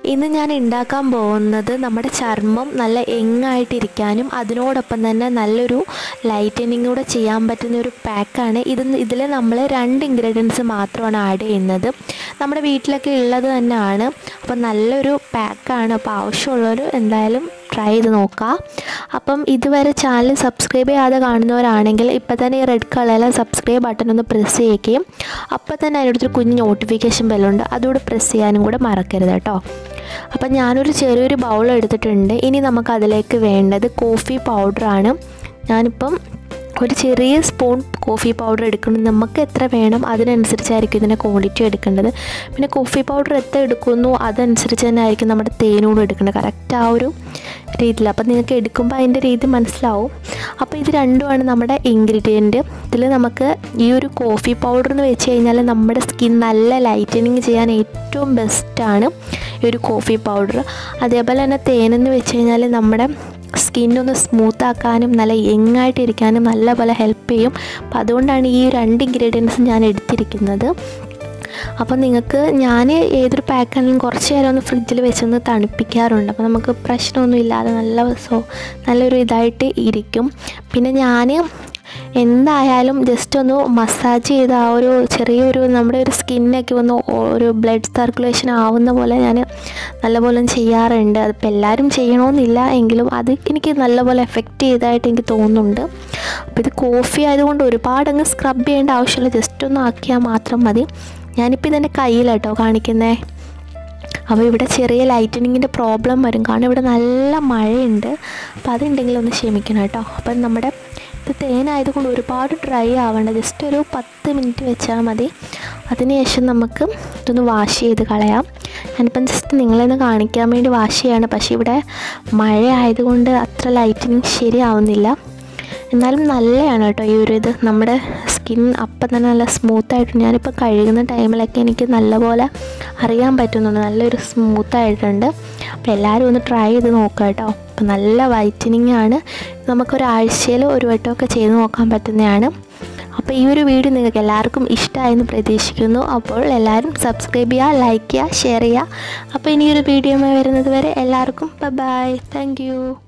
ഇന്ന് ഞാൻ ഉണ്ടാക്കാൻ പോകുന്നത് നമ്മുടെ ചർമ്മം നല്ല യങ്ങായിട്ടിരിക്കാനും അതിനോടൊപ്പം തന്നെ നല്ലൊരു ലൈറ്റനിങ് കൂടെ ചെയ്യാൻ പറ്റുന്ന ഒരു പാക്കാണ് ഇത് ഇതിൽ നമ്മൾ രണ്ട് ഇൻഗ്രീഡിയൻസ് മാത്രമാണ് ആഡ് ചെയ്യുന്നത് നമ്മുടെ വീട്ടിലൊക്കെ ഉള്ളത് തന്നെയാണ് അപ്പോൾ നല്ലൊരു പാക്കാണ് അപ്പോൾ ആവശ്യമുള്ളവർ എന്തായാലും ട്രൈ ചെയ്ത് നോക്കുക അപ്പം ഇതുവരെ ചാനൽ സബ്സ്ക്രൈബ് ചെയ്യാതെ കാണുന്നവരാണെങ്കിൽ ഇപ്പം തന്നെ ഈ റെഡ് കളറിലെ സബ്സ്ക്രൈബ് ബട്ടൺ ഒന്ന് പ്രസ് ചെയ്യുകയും അപ്പോൾ തന്നെ അതിനടുത്തൊരു കുഞ്ഞ് നോട്ടിഫിക്കേഷൻ ബെല്ലുണ്ട് അതുകൂടെ പ്രസ് ചെയ്യാനും കൂടെ മറക്കരുത് കേട്ടോ അപ്പം ഞാനൊരു ചെറിയൊരു ബൗൾ എടുത്തിട്ടുണ്ട് ഇനി നമുക്ക് അതിലേക്ക് വേണ്ടത് കോഫി പൗഡറാണ് ഞാനിപ്പം ഒരു ചെറിയ സ്പൂൺ കോഫി പൗഡർ എടുക്കണം നമുക്ക് എത്ര വേണം അതിനനുസരിച്ചായിരിക്കും ഇതിൻ്റെ ക്വാണ്ടിറ്റി എടുക്കേണ്ടത് പിന്നെ കോഫി പൗഡർ എത്ര എടുക്കുന്നു അതനുസരിച്ച് തന്നെ ആയിരിക്കും നമ്മുടെ തേനൂടെ എടുക്കേണ്ടത് കറക്റ്റ് ആ ഒരു രീതിയിൽ അപ്പോൾ നിങ്ങൾക്ക് എടുക്കുമ്പോൾ അതിൻ്റെ രീതി മനസ്സിലാവും അപ്പോൾ ഇത് രണ്ടുമാണ് നമ്മുടെ ഇൻഗ്രീഡിയൻറ്റ് ഇതിൽ നമുക്ക് ഈ ഒരു കോഫി പൗഡർ എന്ന് വെച്ച് കഴിഞ്ഞാൽ നമ്മുടെ സ്കിൻ നല്ല ലൈറ്റനിങ് ചെയ്യാൻ ഏറ്റവും ബെസ്റ്റാണ് ഈ ഒരു കോഫി പൗഡർ അതേപോലെ തന്നെ തേനെന്ന് വെച്ച് കഴിഞ്ഞാൽ നമ്മുടെ സ്കിന്നൊന്ന് സ്മൂത്ത് ആക്കാനും നല്ല യങ്ങായിട്ടിരിക്കാനും നല്ലപോലെ ഹെൽപ്പ് ചെയ്യും അപ്പോൾ അതുകൊണ്ടാണ് ഈ രണ്ട് ഇൻഗ്രീഡിയൻസ് ഞാൻ എടുത്തിരിക്കുന്നത് അപ്പോൾ നിങ്ങൾക്ക് ഞാൻ ഏതൊരു പാക്കാണെങ്കിലും കുറച്ച് നേരം ഒന്ന് ഫ്രിഡ്ജിൽ വെച്ചൊന്ന് തണുപ്പിക്കാറുണ്ട് അപ്പോൾ നമുക്ക് പ്രശ്നമൊന്നും ഇല്ലാതെ നല്ല സോ നല്ലൊരു ഇതായിട്ട് ഇരിക്കും പിന്നെ ഞാൻ എന്തായാലും ജസ്റ്റ് ഒന്ന് മസാജ് ചെയ്ത് ആ ഒരു ചെറിയൊരു നമ്മുടെ ഒരു സ്കിന്നൊക്കെ ഒന്ന് ഒരു ബ്ലഡ് സർക്കുലേഷൻ ആവുന്ന പോലെ ഞാൻ നല്ലപോലെ ചെയ്യാറുണ്ട് അതിപ്പോൾ എല്ലാവരും ചെയ്യണമെന്നില്ല എങ്കിലും അത് എനിക്ക് നല്ലപോലെ എഫക്റ്റ് ചെയ്തതായിട്ട് എനിക്ക് തോന്നുന്നുണ്ട് അപ്പോൾ ഇത് കോഫി ആയതുകൊണ്ട് ഒരുപാട് അങ്ങ് സ്ക്രബ് ചെയ്യേണ്ട ആവശ്യമില്ല ജസ്റ്റ് ഒന്ന് ആക്കിയാൽ മാത്രം മതി ഞാനിപ്പോൾ ഇതെൻ്റെ കയ്യിലാട്ടോ കാണിക്കുന്നത് അപ്പോൾ ഇവിടെ ചെറിയ ലൈറ്റനിങ്ങിൻ്റെ പ്രോബ്ലം വരും കാരണം ഇവിടെ നല്ല മഴയുണ്ട് അപ്പോൾ അതുണ്ടെങ്കിൽ ഒന്ന് ക്ഷമിക്കണം കേട്ടോ അപ്പം നമ്മുടെ ഇത് തേനായതുകൊണ്ട് ഒരുപാട് ഡ്രൈ ആവേണ്ട ജസ്റ്റ് ഒരു പത്ത് മിനിറ്റ് വെച്ചാൽ മതി അതിനുശേഷം നമുക്ക് ഇതൊന്ന് വാഷ് ചെയ്ത് കളയാം ഞാനിപ്പം ജസ്റ്റ് നിങ്ങളെന്ന് കാണിക്കാൻ വേണ്ടി വാഷ് ചെയ്യാണ് പക്ഷേ ഇവിടെ മഴ ആയതുകൊണ്ട് അത്ര ലൈറ്റനിങ് ശരിയാവുന്നില്ല എന്നാലും നല്ലതാണ് കേട്ടോ ഈ ഒരു ഇത് നമ്മുടെ സ്കിൻ അപ്പം തന്നെ നല്ല സ്മൂത്തായിട്ട് ഞാനിപ്പോൾ കഴുകുന്ന ടൈമിലൊക്കെ എനിക്ക് നല്ലപോലെ അറിയാൻ പറ്റുന്നുണ്ട് നല്ലൊരു സ്മൂത്തായിട്ടുണ്ട് അപ്പോൾ എല്ലാവരും ഒന്ന് ട്രൈ ചെയ്ത് നോക്കുക കേട്ടോ അപ്പോൾ നല്ല വൈറ്റനിങ് ആണ് നമുക്കൊരാഴ്ചയിൽ ഒരു വട്ടമൊക്കെ ചെയ്ത് നോക്കാൻ പറ്റുന്നതാണ് അപ്പോൾ ഈ ഒരു വീഡിയോ നിങ്ങൾക്ക് എല്ലാവർക്കും ഇഷ്ടമായെന്ന് പ്രതീക്ഷിക്കുന്നു അപ്പോൾ എല്ലാവരും സബ്സ്ക്രൈബ് ചെയ്യുക ലൈക്ക് ചെയ്യുക ഷെയർ ചെയ്യുക അപ്പോൾ ഇനിയൊരു വീഡിയോ വരുന്നത് വരെ എല്ലാവർക്കും ബൈ താങ്ക്